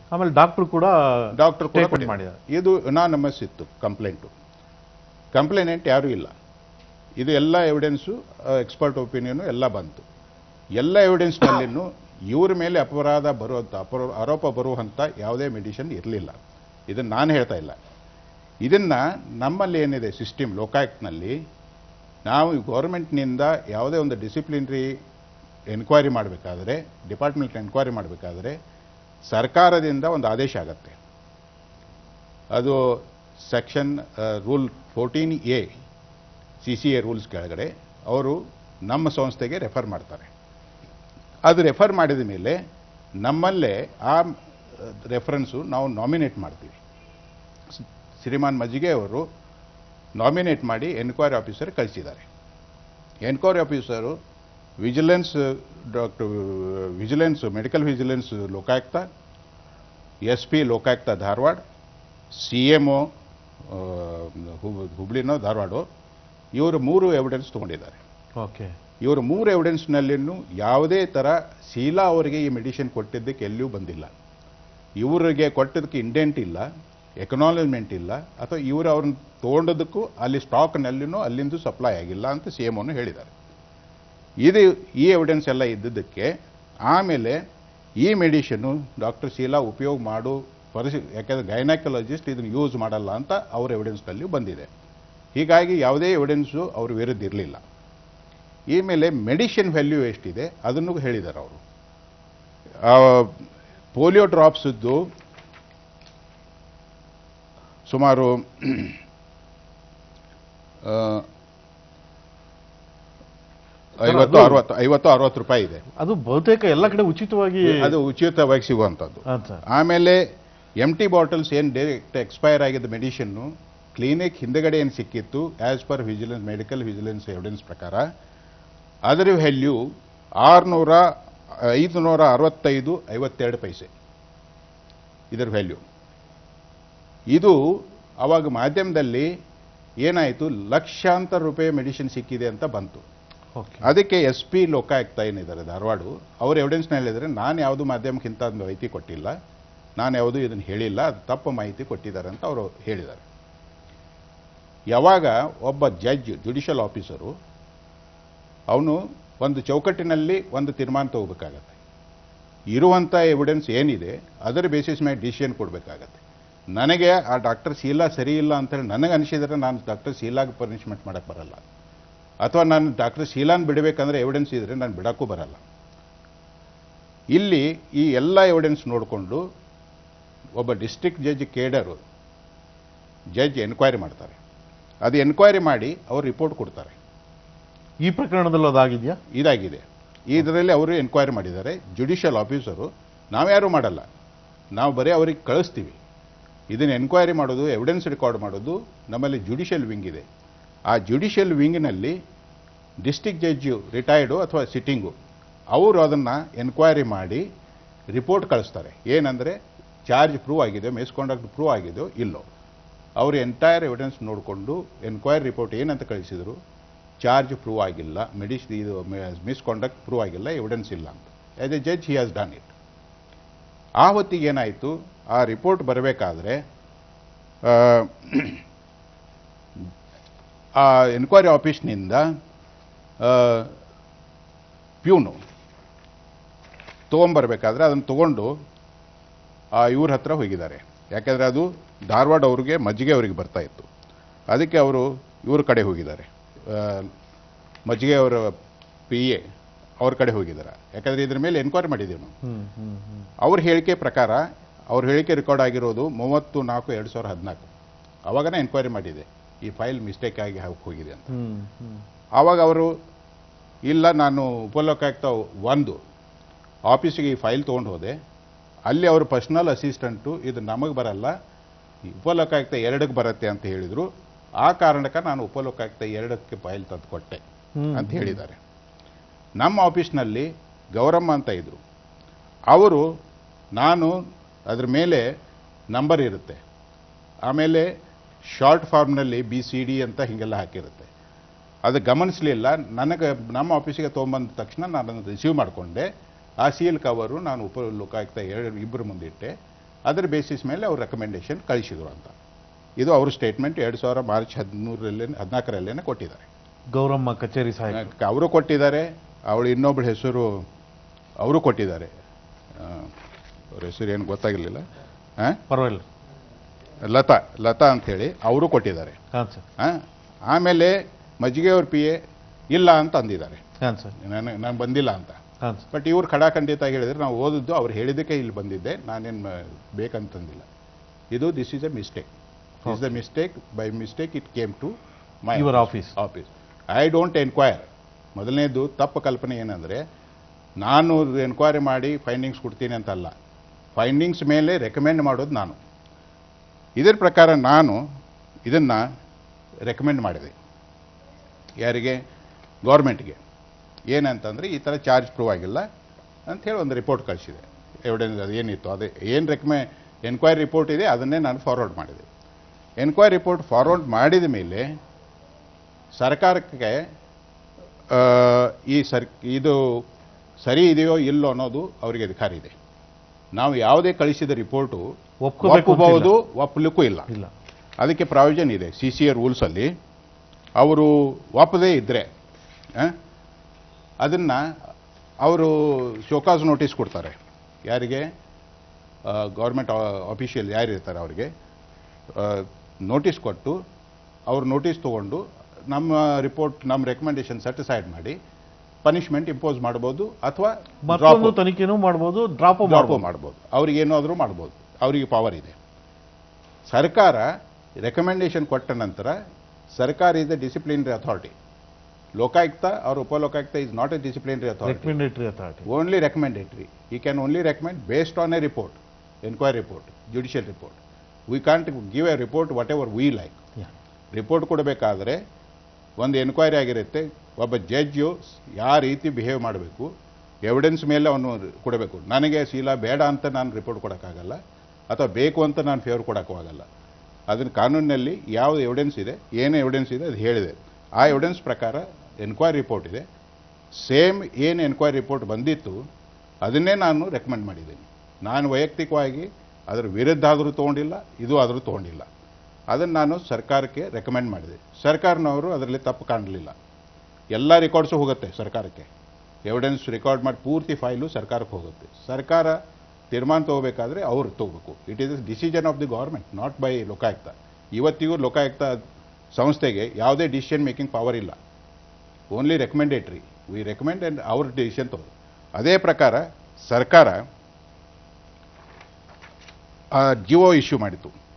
ಆಮೇಲೆ ಡಾಕ್ಟರ್ ಕೂಡ ಡಾಕ್ಟರ್ ಕೂಡ statement ಕೊಟ್ಟಿದ್ದಾರೆ. ಮಾಡಿದ್ದಾರೆ ಇದು ಅನಾನಮಸ್ ಇತ್ತು ಕಂಪ್ಲೇಂಟು ಕಂಪ್ಲೇನೆಂಟ್ ಯಾರೂ ಇಲ್ಲ ಇದು ಎಲ್ಲ ಎವಿಡೆನ್ಸು ಎಕ್ಸ್ಪರ್ಟ್ ಒಪಿನಿಯನು ಎಲ್ಲ ಬಂತು ಎಲ್ಲ ಎವಿಡೆನ್ಸ್ನಲ್ಲಿನೂ ಇವ್ರ ಮೇಲೆ ಅಪರಾಧ ಬರುವಂಥ ಅಪರ ಆರೋಪ ಬರುವಂಥ ಯಾವುದೇ ಮೆಡಿಷನ್ ಇರಲಿಲ್ಲ ಇದನ್ನು ನಾನು ಹೇಳ್ತಾ ಇಲ್ಲ ಇದನ್ನು ನಮ್ಮಲ್ಲಿ ಏನಿದೆ ಸಿಸ್ಟಮ್ ಲೋಕಾಯುಕ್ಟ್ನಲ್ಲಿ ನಾವು ಗೌರ್ಮೆಂಟ್ನಿಂದ ಯಾವುದೇ ಒಂದು ಡಿಸಿಪ್ಲಿನರಿ ಎನ್ಕ್ವೈರಿ ಮಾಡಬೇಕಾದ್ರೆ ಡಿಪಾರ್ಟ್ಮೆಂಟ್ ಎನ್ಕ್ವೈರಿ ಮಾಡಬೇಕಾದ್ರೆ ಸರ್ಕಾರದಿಂದ ಒಂದು ಆದೇಶ ಆಗತ್ತೆ ಅದು section rule fourteen A C C A rules ಕೆಳಗಡೆ ಅವರು ನಮ್ಮ ಸಂಸ್ಥೆಗೆ ರೆಫರ್ ಮಾಡ್ತಾರೆ ಅದು ರೆಫರ್ ಮಾಡಿದ ಮೇಲೆ ನಮ್ಮಲ್ಲೇ ಆ ರೆಫರೆನ್ಸು ನಾವು ನಾಮಿನೇಟ್ ಮಾಡ್ತೀವಿ ಸ್- ಶ್ರೀಮಾನ್ ಮಜ್ಜಿಗೆ ಅವರು ನಾಮಿನೇಟ್ ಮಾಡಿ ಎನ್ಕ್ವೈರಿ ಆಫೀಸರ್ ಕಳಿಸಿದ್ದಾರೆ enquiry officer vigilance doctor vigilance medical vigilance Lokayukta S P Lokayukta Dharwad C M O ಹುಬ್ಳಿನೋ ಧಾರವಾಡ ಇವರು ಮೂರು ಎವಿಡೆನ್ಸ್ ತೊಗೊಂಡಿದ್ದಾರೆ ಓಕೆ ಇವರು ಮೂರು ಎವಿಡೆನ್ಸ್ನಲ್ಲಿನೂ ಯಾವುದೇ ಥರ ಶೀಲಾ ಅವರಿಗೆ ಈ ಮೆಡಿಸಿನ್ ಕೊಟ್ಟಿದ್ದಕ್ಕೆ ಎಲ್ಲಿಯೂ ಬಂದಿಲ್ಲ ಇವರಿಗೆ ಕೊಟ್ಟಿದ್ದಕ್ಕೆ ಇಂಡೆಂಟ್ ಇಲ್ಲ ಎಕನಾಲಜ್ಮೆಂಟ್ ಇಲ್ಲ ಅಥವಾ ಇವರು ಅವ್ರನ್ನ ತೊಗೊಂಡದಕ್ಕೂ ಅಲ್ಲಿ ಸ್ಟಾಕ್ನಲ್ಲಿನೂ ಅಲ್ಲಿಂದ ಸಪ್ಲೈ ಆಗಿಲ್ಲ ಅಂತ ಸಿ ಎಮ್ ಹೇಳಿದ್ದಾರೆ ಇದು ಈ ಎವಿಡೆನ್ಸ್ ಎಲ್ಲ ಇದ್ದಿದ್ದಕ್ಕೆ ಆಮೇಲೆ ಈ ಮೆಡಿಷನ್ನು ಡಾಕ್ಟರ್ ಶೀಲಾ ಉಪಯೋಗ ಮಾಡು ಪರಿಸಿ ಯಾಕೆಂದರೆ ಗೈನಕಾಲಜಿಸ್ಟ್ ಇದನ್ನು ಯೂಸ್ ಮಾಡಲ್ಲ ಅಂತ ಅವ್ರ ಎವಿಡೆನ್ಸ್ನಲ್ಲಿ ಬಂದಿದೆ ಹೀಗಾಗಿ ಯಾವುದೇ ಎವಿಡೆನ್ಸು ಅವ್ರ ವಿರುದ್ಧ ಇರಲಿಲ್ಲ ಈ ಮೇಲೆ ಮೆಡಿಷನ್ ವ್ಯಾಲ್ಯೂ ಎಷ್ಟಿದೆ ಅದನ್ನು ಹೇಳಿದ್ದಾರೆ ಅವರು ಪೋಲಿಯೋ ಡ್ರಾಪ್ಸದ್ದು ಸುಮಾರು ಆ, ಐವತ್ತು ಅದು- ಅರವತ್ತು ಐವತ್ತು ಅರವತ್ತು ರೂಪಾಯಿ ಇದೆ ಅದು ಬಹುತೇಕ ಎಲ್ಲ ಕಡೆ ಉಚಿತವಾಗಿ ಅದು ಉಚಿತವಾಗಿ ಸಿಗುವಂಥದ್ದು ಹಾಂ ಸರ್ ಆಮೇಲೆ ಎಮ್ ಟಿ ಬಾಟಲ್ಸ್ ಏನು ಡೈರೆಕ್ಟ್ ಎಕ್ಸ್ಪೈರ್ ಆಗಿದ್ದ ಮೆಡಿಷನ್ನು ಕ್ಲಿನಿಕ್ ಹಿಂದಗಡೆ ಏನು ಸಿಕ್ಕಿತ್ತು as per vigilance medical vigilance evidence ಪ್ರಕಾರ ಅದರ ವ್ಯಾಲ್ಯೂ ಆರುನೂರ ಐದುನೂರ ಅರವತ್ತೈದು ಐವತ್ತೆರಡು ಪೈಸೆ ಇದರ ವ್ಯಾಲ್ಯೂ ಇದು ಅವಾಗ ಮಾಧ್ಯಮದಲ್ಲಿ ಏನಾಯಿತು ಲಕ್ಷಾಂತರ ರೂಪಾಯಿ ಮೆಡಿಸಿನ್ ಸಿಕ್ಕಿದೆ ಅಂತ ಬಂತು ಓಕೆ ಅದಕ್ಕೆ ಎಸ್ ಪಿ ಲೋಕಾಯುಕ್ತ ಏನಿದ್ದಾರೆ ಧಾರವಾಡ ಅವ್ರ ಎವಿಡೆನ್ಸ್ನ ಹೇಳಿದರೆ ನಾನು ಯಾವುದು ಮಾಧ್ಯಮಕ್ಕಿಂತ ಒಂದು ಮಾಹಿತಿ ಕೊಟ್ಟಿಲ್ಲ ನಾನು ಯಾವುದು ಇದನ್ನು ಹೇಳಿಲ್ಲ ಅದು ತಪ್ಪು ಮಾಹಿತಿ ಕೊಟ್ಟಿದ್ದಾರೆ ಅಂತ ಅವರು ಹೇಳಿದ್ದಾರೆ ಯಾವಾಗ ಒಬ್ಬ ಜಡ್ಜ್ ಜುಡಿಷಿಯಲ್ ಆಫೀಸರು ಅವನು ಒಂದು ಚೌಕಟ್ಟಿನಲ್ಲಿ ಒಂದು ತೀರ್ಮಾನ ತಗೋಬೇಕಾಗತ್ತೆ ಇರುವಂಥ ಎವಿಡೆನ್ಸ್ ಏನಿದೆ ಅದರ ಬೇಸಿಸ್ ಮೇಲೆ ಡಿಸಿಷನ್ ಕೊಡಬೇಕಾಗತ್ತೆ ನನಗೆ ಆ ಡಾಕ್ಟರ್ ಶೀಲಾ ಸರಿ ಇಲ್ಲ ಅಂತೇಳಿ ನನಗೆ ಅನಿಸಿದರೆ ನಾನು ಡಾಕ್ಟರ್ ಶೀಲಾಗೆ ಪನಿಷ್ಮೆಂಟ್ ಮಾಡಕ್ಕೆ ಬರಲ್ಲ ಅಥವಾ ನಾನು ಡಾಕ್ಟರ್ ಶೀಲಾನ್ ಬಿಡಬೇಕಂದ್ರೆ ಎವಿಡೆನ್ಸ್ ಇದ್ರೆ ನಾನು ಬಿಡಕ್ಕೂ ಬರಲ್ಲ ಇಲ್ಲಿ ಈ ಎಲ್ಲ ಎವಿಡೆನ್ಸ್ ನೋಡಿಕೊಂಡು ಒಬ್ಬ district judge cadre judge enquiry ಮಾಡ್ತಾರೆ ಅದು ಎನ್ಕ್ವೈರಿ ಮಾಡಿ ಅವ್ರು ರಿಪೋರ್ಟ್ ಕೊಡ್ತಾರೆ ಈ ಪ್ರಕರಣದಲ್ಲೂ ಅದಾಗಿದೆಯಾ ಇದಾಗಿದೆ ಇದರಲ್ಲಿ ಅವರು ಎನ್ಕ್ವೈರಿ ಮಾಡಿದ್ದಾರೆ ಜುಡಿಷಿಯಲ್ ಆಫೀಸರು ನಾವ್ಯಾರೂ ಮಾಡಲ್ಲ ನಾವು ಬರೀ ಅವ್ರಿಗೆ ಕಳಿಸ್ತೀವಿ ಇದನ್ನು ಎನ್ಕ್ವೈರಿ ಮಾಡೋದು ಎವಿಡೆನ್ಸ್ ರೆಕಾರ್ಡ್ ಮಾಡೋದು ನಮ್ಮಲ್ಲಿ ಜುಡಿಷಿಯಲ್ ವಿಂಗ್ ಇದೆ ಆ ಜುಡಿಷಿಯಲ್ ವಿಂಗ್ನಲ್ಲಿ ಡಿಸ್ಟಿಕ್ ಜಡ್ಜು ರಿಟೈರ್ಡು ಅಥವಾ ಸಿಟ್ಟಿಂಗು ಅವರು ಅದನ್ನು ಎನ್ಕ್ವೈರಿ ಮಾಡಿ ರಿಪೋರ್ಟ್ ಕಳಿಸ್ತಾರೆ ಏನಂದರೆ ಚಾರ್ಜ್ ಪ್ರೂವ್ ಆಗಿದೆ ಮಿಸ್ಕಾಂಡಕ್ಟ್ ಪ್ರೂವ್ ಆಗಿದೆಯೋ ಇಲ್ಲೋ ಅವರು ಎಂಟೈರ್ ಎವಿಡೆನ್ಸ್ ನೋಡಿಕೊಂಡು ಎನ್ಕ್ವೈರಿ ರಿಪೋರ್ಟ್ ಏನಂತ ಕಳಿಸಿದರು ಚಾರ್ಜ್ ಪ್ರೂವ್ ಆಗಿಲ್ಲ ಮೆಡಿಸ್ ಇದು ಮಿಸ್ಕಾಂಡಕ್ಟ್ ಪ್ರೂವ್ ಆಗಿಲ್ಲ ಎವಿಡೆನ್ಸ್ ಇಲ್ಲ ಅಂತ as a judge he has done it ಆ ಹೊತ್ತಿಗೆ ಏನಾಯಿತು ಆ ರಿಪೋರ್ಟ್ ಬರಬೇಕಾದ್ರೆ ಆ ಎನ್ಕ್ವೈರಿ ಆಫೀಸ್ನಿಂದ ಪ್ಯೂನು ತೊಗೊಂಬರ್ಬೇಕಾದ್ರೆ ಅದನ್ನು ತೊಗೊಂಡು ಆ ಇವ್ರ ಹತ್ರ ಹೋಗಿದ್ದಾರೆ ಯಾಕೆಂದರೆ ಅದು ಧಾರವಾಡ ಅವ್ರಿಗೆ ಮಜ್ಜಿಗೆ ಅವರಿಗೆ ಬರ್ತಾ ಇತ್ತು ಅದಕ್ಕೆ ಅವರು ಇವ್ರ ಕಡೆ ಹೋಗಿದ್ದಾರೆ ಆ, ಮಜ್ಜಿಗೆ ಅವರ ಪಿ ಎ ಅವ್ರ ಕಡೆ ಹೋಗಿದ್ದಾರೆ ಯಾಕಂದರೆ ಇದ್ರ ಮೇಲೆ ಎನ್ಕ್ವೈರಿ ಮಾಡಿದ್ದೀವಿ ನಾವು ಹ್ಮ್ ಹ್ಮ್ ಹ್ಮ್ ಅವ್ರ ಹೇಳಿಕೆ ಪ್ರಕಾರ ಅವ್ರ ಹೇಳಿಕೆ ರೆಕಾರ್ಡ್ ಆಗಿರೋದು ಮೂವತ್ತು ನಾಲ್ಕು ಎರಡು ಸಾವಿರದ ಹದಿನಾಲ್ಕು ಅವಾಗನೇ ಎನ್ಕ್ವೈರಿ ಮಾಡಿದೆ ಈ ಫೈಲ್ ಮಿಸ್ಟೇಕ್ ಆಗಿ ಹಾಕಿ ಹೋಗಿದೆ ಅಂತ ಹ್ಮ್ ಹ್ಮ್ ಆವಾಗ ಅವರು ಇಲ್ಲ ನಾನು ಉಪಲೋಕಾಯುಕ್ತ ಒಂದು ಆಫೀಸಿಗೆ ಈ ಫೈಲ್ ತೊಗೊಂಡು ಹೋದೆ ಅಲ್ಲಿ ಅವರು ಪರ್ಸನಲ್ ಅಸಿಸ್ಟೆಂಟು ಇದು ನಮಗೆ ಬರಲ್ಲ ಈ ಉಪಲೋಕಾಯುಕ್ತ ಎರಡಕ್ಕೆ ಬರುತ್ತೆ ಅಂತ ಹೇಳಿದರು ಆ ಕಾರಣಕ್ಕೆ ನಾನು ಉಪಲೋಕಾಯುಕ್ತ ಎರಡಕ್ಕೆ ಫೈಲ್ ತಂದು ಕೊಟ್ಟೆ ಹ್ಮ್. ಅಂತ ಹೇಳಿದ್ದಾರೆ ನಮ್ಮ ಆಫೀಸ್ನಲ್ಲಿ ಗೌರಮ್ಮ ಅಂತ ಇದ್ದರು ಅವರು ನಾನು ಅದ್ರ ಮೇಲೆ ನಂಬರ್ ಇರುತ್ತೆ ಆಮೇಲೆ ಶಾರ್ಟ್ ಫಾರ್ಮ್ನಲ್ಲಿ ಬಿ ಸಿ ಡಿ ಅಂತ ಹೀಗೆಲ್ಲ ಹಾಕಿರುತ್ತೆ ಅದು ಗಮನಿಸಲಿಲ್ಲ ನನಗೆ ನಮ್ಮ ಆಫೀಸಿಗೆ ತೊಗೊಂಬಂದ ತಕ್ಷಣ ನಾನು ಅದನ್ನು ರಿಸೀವ್ ಮಾಡಿಕೊಂಡೆ ಆ ಸೀಲ್ ಕವರು ನಾನು ಉಪ ಲೋಕಾಯುಕ್ತ ಎರಡು ಇಬ್ಬರು ಮುಂದಿಟ್ಟೆ ಅದರ ಬೇಸಿಸ್ ಮೇಲೆ ಅವ್ರು ರೆಕಮೆಂಡೇಶನ್ ಕಳಿಸಿದ್ರು ಅಂತ ಇದು ಅವ್ರ ಸ್ಟೇಟ್ಮೆಂಟ್ ಎರಡು ಸಾವಿರ ಮಾರ್ಚ್ ಹದಿಮೂರರಲ್ಲಿ ಹದಿನಾಲ್ಕರಲ್ಲೇ ಕೊಟ್ಟಿದ್ದಾರೆ ಗೌರಮ್ಮ ಕಚೇರಿ ಸಹಾಯಕ ಅವರು ಕೊಟ್ಟಿದ್ದಾರೆ ಅವಳು ಇನ್ನೊಬ್ಬಳ ಹೆಸರು ಅವರು ಕೊಟ್ಟಿದ್ದಾರೆ ಆ, ಅವ್ರ ಹೆಸರು ಏನು ಗೊತ್ತಾಗಿರಲಿಲ್ಲ ಹಾಂ ಪರವಾಗಿಲ್ಲ ಲತಾ ಲತಾ ಅಂಥೇಳಿ ಅವರು ಕೊಟ್ಟಿದ್ದಾರೆ ಹಾಂ ಸರ್ ಆ? ಆಮೇಲೆ ಮಜ್ಜಿಗೆ ಅವ್ರ ಪಿ ಎ ಇಲ್ಲ ಅಂತ ಅಂದಿದ್ದಾರೆ ಹಾಂ ಸರ್ ನಾನು ನಾನು ಬಂದಿಲ್ಲ ಅಂತ ಹಾಂ ಸರ್ ಬಟ್ ಇವ್ರು ಖಡಾಖಂಡಿತ ಹೇಳಿದ್ರೆ ನಾವು ಓದಿದ್ದು ಅವ್ರು ಹೇಳಿದ್ದಕ್ಕೆ ಇಲ್ಲಿ ಬಂದಿದ್ದೆ ನಾನೇನು ಬೇಕಂತಂದಿಲ್ಲ ಇದು this is a mistake is the mistake by mistake it came to my your office office I don't enquire ಮೊದಲನೇದು ತಪ್ಪು ಕಲ್ಪನೆ ಏನಂದರೆ ನಾನು ಎನ್ಕ್ವೈರಿ ಮಾಡಿ ಫೈಂಡಿಂಗ್ಸ್ ಕೊಡ್ತೀನಿ ಅಂತಲ್ಲ ಫೈಂಡಿಂಗ್ಸ್ ಮೇಲೆ ರೆಕಮೆಂಡ್ ಮಾಡೋದು ನಾನು ಇದರ ಪ್ರಕಾರ ನಾನು ಇದನ್ನು ರೆಕಮೆಂಡ್ ಮಾಡಿದೆ ಯಾರಿಗೆ ಗೌರ್ಮೆಂಟ್ಗೆ ಏನಂತಂದರೆ ಈ ಥರ ಚಾರ್ಜ್ ಪ್ರೂವ್ ಆಗಿಲ್ಲ ಅಂಥೇಳಿ ಒಂದು ರಿಪೋರ್ಟ್ ಕಳಿಸಿದೆ ಎವಿಡೆನ್ಸ್ ಅದು ಏನಿತ್ತು ಅದೇ ಏನು ರೆಕಮೆ ಎನ್ಕ್ವೈರಿ ರಿಪೋರ್ಟ್ ಇದೆ ಅದನ್ನೇ ನಾನು ಫಾರ್ವರ್ಡ್ ಮಾಡಿದೆ ಎನ್ಕ್ವೈರಿ ರಿಪೋರ್ಟ್ ಫಾರ್ವರ್ಡ್ ಮಾಡಿದ ಮೇಲೆ ಸರ್ಕಾರಕ್ಕೆ ಆ, ಈ ಸರ್ ಇದು ಸರಿ ಇದೆಯೋ ಇಲ್ಲೋ ಅನ್ನೋದು ಅವರಿಗೆ ಅಧಿಕಾರ ಇದೆ ನಾವು ಯಾವುದೇ ಕಳಿಸಿದ ರಿಪೋರ್ಟು ಒಪ್ಕೋಬೇಕು ಒಪ್ಪಬಹುದು ಒಪ್ಪಲಿಕ್ಕೂ ಇಲ್ಲ ಇಲ್ಲ ಅದಕ್ಕೆ ಪ್ರಾವಿಷನ್ ಇದೆ ಸಿ ಸಿ ಎ ರೂಲ್ಸಲ್ಲಿ ಅವರು ಒಪ್ಪದೇ ಇದ್ದರೆ ಅದನ್ನು ಅವರು ಶೋಕಾಸ್ ನೋಟಿಸ್ ಕೊಡ್ತಾರೆ ಯಾರಿಗೆ ಗೌರ್ಮೆಂಟ್ ಆಫೀಷಿಯಲ್ ಯಾರು ಇರ್ತಾರೆ ಅವರಿಗೆ ನೋಟಿಸ್ ಕೊಟ್ಟು ಅವ್ರು ನೋಟಿಸ್ ತೊಗೊಂಡು ನಮ್ಮ ರಿಪೋರ್ಟ್ ನಮ್ಮ ರೆಕಮೆಂಡೇಶನ್ ಸರ್ಟಿಸೈಡ್ ಮಾಡಿ ಪನಿಷ್ಮೆಂಟ್ ಇಂಪೋಸ್ ಮಾಡ್ಬೋದು ಅಥವಾ ಮತ್ತೊಂದು ತನಿಖೆನೂ ಮಾಡ್ಬೋದು ಡ್ರಾಪ್ ಡ್ರಾಪು ಮಾಡ್ಬೋದು ಮಾಡ್ಬೋದು ಅವ್ರಿಗೆ ಏನಾದರೂ ಮಾಡ್ಬೋದು ಅವರಿಗೆ ಪವರ್ ಇದೆ ಸರ್ಕಾರ ರೆಕಮೆಂಡೇಶನ್ ಕೊಟ್ಟ ನಂತರ ಸರ್ಕಾರ is the disciplinary authority Lokayukta ಅವ್ರ Upalokayukta is not a disciplinary authority recommendatory authority only recommendatory he can only recommend based on a report enquiry report judicial report we can't give a report whatever we like report ಕೊಡಬೇಕಾದ್ರೆ ಒಂದು enquiry ಆಗಿರುತ್ತೆ ಒಬ್ಬ judge ಯಾವ ರೀತಿ behave ಮಾಡಬೇಕು evidence ಮೇಲೆ ಅವನು ಕೊಡಬೇಕು ನನಗೆ ಶೀಲ ಬೇಡ ಅಂತ ನಾನು ರಿಪೋರ್ಟ್ ಕೊಡೋಕ್ಕಾಗಲ್ಲ ಅಥವಾ ಬೇಕು ಅಂತ ನಾನು ಫೇವರ್ ಕೊಡೋಕ್ಕೂ ಆಗಲ್ಲ ಅದನ್ನು ಕಾನೂನಿನಲ್ಲಿ ಯಾವುದು ಎವಿಡೆನ್ಸ್ ಇದೆ ಏನು ಎವಿಡೆನ್ಸ್ ಇದೆ ಅದು ಹೇಳಿದೆ ಆ ಎವಿಡೆನ್ಸ್ ಪ್ರಕಾರ ಎನ್ಕ್ವೈರಿ ರಿಪೋರ್ಟ್ ಇದೆ ಸೇಮ್ ಏನು ಎನ್ಕ್ವೈರಿ ರಿಪೋರ್ಟ್ ಬಂದಿತ್ತು ಅದನ್ನೇ ನಾನು ರೆಕಮೆಂಡ್ ಮಾಡಿದ್ದೀನಿ ನಾನು ವೈಯಕ್ತಿಕವಾಗಿ ಅದರ ವಿರುದ್ಧ ಆದರೂ ತೊಗೊಂಡಿಲ್ಲ ಇದು ಆದರೂ ತೊಗೊಂಡಿಲ್ಲ ಅದನ್ನು ನಾನು ಸರ್ಕಾರಕ್ಕೆ ರೆಕಮೆಂಡ್ ಮಾಡಿದೆ ಸರ್ಕಾರನವರು ಅದರಲ್ಲಿ ತಪ್ಪು ಕಾಣಲಿಲ್ಲ ಎಲ್ಲ ರೆಕಾರ್ಡ್ಸು ಹೋಗುತ್ತೆ ಸರ್ಕಾರಕ್ಕೆ ಎವಿಡೆನ್ಸ್ ರೆಕಾರ್ಡ್ ಮಾಡಿ ಪೂರ್ತಿ ಫೈಲು ಸರ್ಕಾರಕ್ಕೆ ಹೋಗುತ್ತೆ ಸರ್ಕಾರ ತೀರ್ಮಾನ ತಗೋಬೇಕಾದ್ರೆ ಅವ್ರು ತಗೋಬೇಕು it is decision of the government not by Lokayukta ಇವತ್ತಿಗೂ ಲೋಕಾಯುಕ್ತ ಸಂಸ್ಥೆಗೆ ಯಾವುದೇ ಡಿಸಿಷನ್ ಮೇಕಿಂಗ್ ಪವರ್ ಇಲ್ಲ only recommendatory we recommend and ಅವ್ರ ಡಿಸಿಷನ್ ತಗೋ ಅದೇ ಪ್ರಕಾರ ಸರ್ಕಾರ ಜಿಯೋ ಇಶ್ಯೂ ಮಾಡಿತು